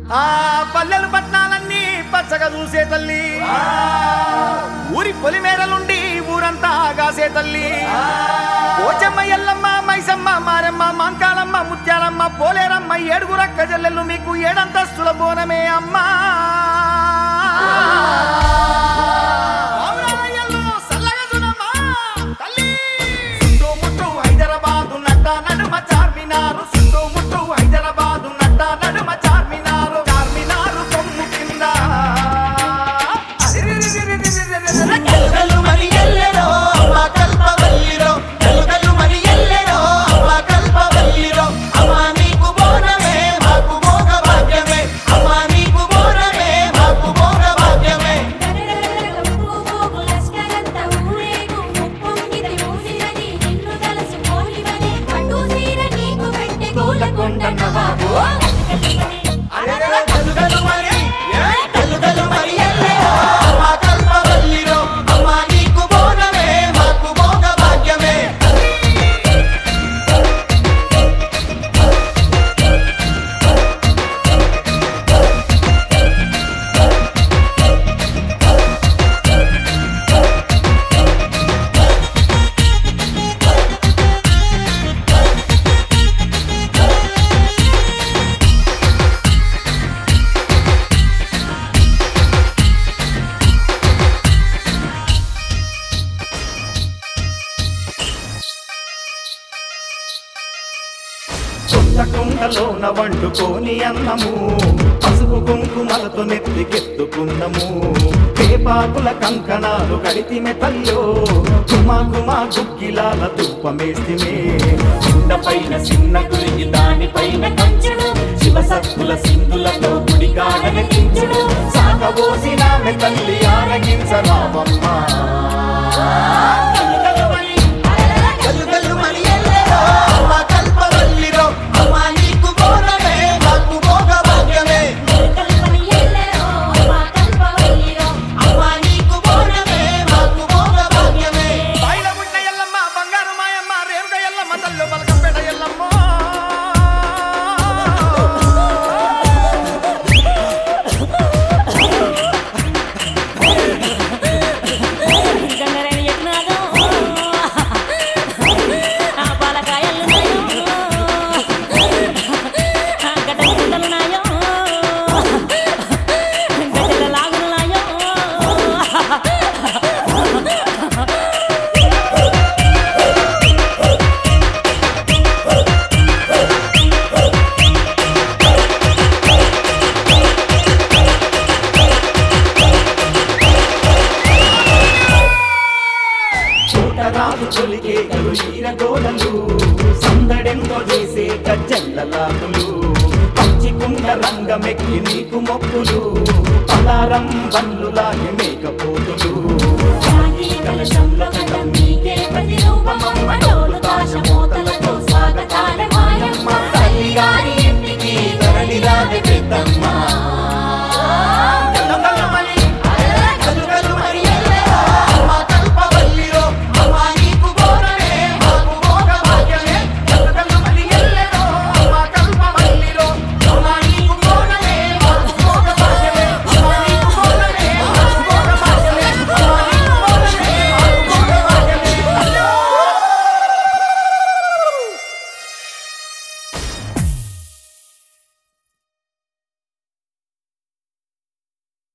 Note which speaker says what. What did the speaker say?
Speaker 1: ఆ పల్లెలు పట్నాలన్నీ పచ్చగా చూసే తల్లి ఊరి పొలిమేరలుండి ఊరంతా గాసే తల్లి పోచమ్మ ఎల్లమ్మ మైసమ్మ మారమ్మ మాంకాలమ్మ ముత్యాలమ్మ పోలేరమ్మ ఏడుగురక్క జల్లెళ్ళు మీకు ఏడంతస్తుల బోనమే అమ్మా ఆవురాయల్లో సల్లగా చూడమ్మా, తల్లి. చుట్టూ ముట్టూ హైదరాబాదు నట్ట నడుమ చార్మినారు చుట్టూ ముట్టూ హైదరాబాదు నట్ట నడుమ చార్మినారు చార్మినారు కొమ్ము కింద అరిరిరిరిరిరిరిరిరిరి.
Speaker 2: గలుగలు మరి ఎల్లెరో అమ్మ కల్పవల్లిరో గలుగలు మరి ఎల్లెరో అమ్మ కల్పవల్లిరో అమ్మ నీకు బోనమే మాకు భోగ భాగ్యమే అమ్మ నీకు బోనమే మాకు భోగ భాగ్యమే అరెరె గలుగలు మరి గలుగలు మరి ఎల్లెరో అమ్మ కల్పవల్లిరో అమ్మ నీకు బోనమే మాకు భోగ భాగ్యమే
Speaker 1: కుండలోన వండుకోని అన్నము పసుపు కుంకుమలతో నెత్తికెత్తుకున్నము పేపాకుల కంకణాలు కడితిమె తల్లో గుమా గుమా గుగ్గిలాల తుప్పమేస్తిమే చిన్న పైన చిన్న గురికి దానిపైన కంచుడు శివసత్తుల సింధులతో గుడికాడన కించుడు సాగబోసిన తల్లి ఆరగించరావమ్మ
Speaker 2: గలుగలు మరి ఎల్లెరో అమ్మ కల్పవల్లిరో అమ్మ నీకు బోనమే మాకు భోగ భాగ్యమే అమ్మ నీకు బోనమే మాకు భోగ భాగ్యమే
Speaker 1: బాయిల గుడ్డ ఎల్లమ్మ బంగారు మాయమ్మ రేరుడ ఎల్లమ్మ తల్లు బలకంపేట ఎల్లమ్మ
Speaker 3: గంగరేణి యజ్ఞాలు ఆ పాలకాయలున్నాయో ఆ గడ్డ గుడ్డలున్నాయో గడ్డల లాగులున్నాయో
Speaker 1: చూటరాదు తొలిగే కలు ఈరగోడలు సందడెంతో చేసే గజ్జెల్లలాకులు పచ్చికుండ రంగమెక్కి నీకు మొక్కులు పలారం బల్లులాగి మేకపోతులు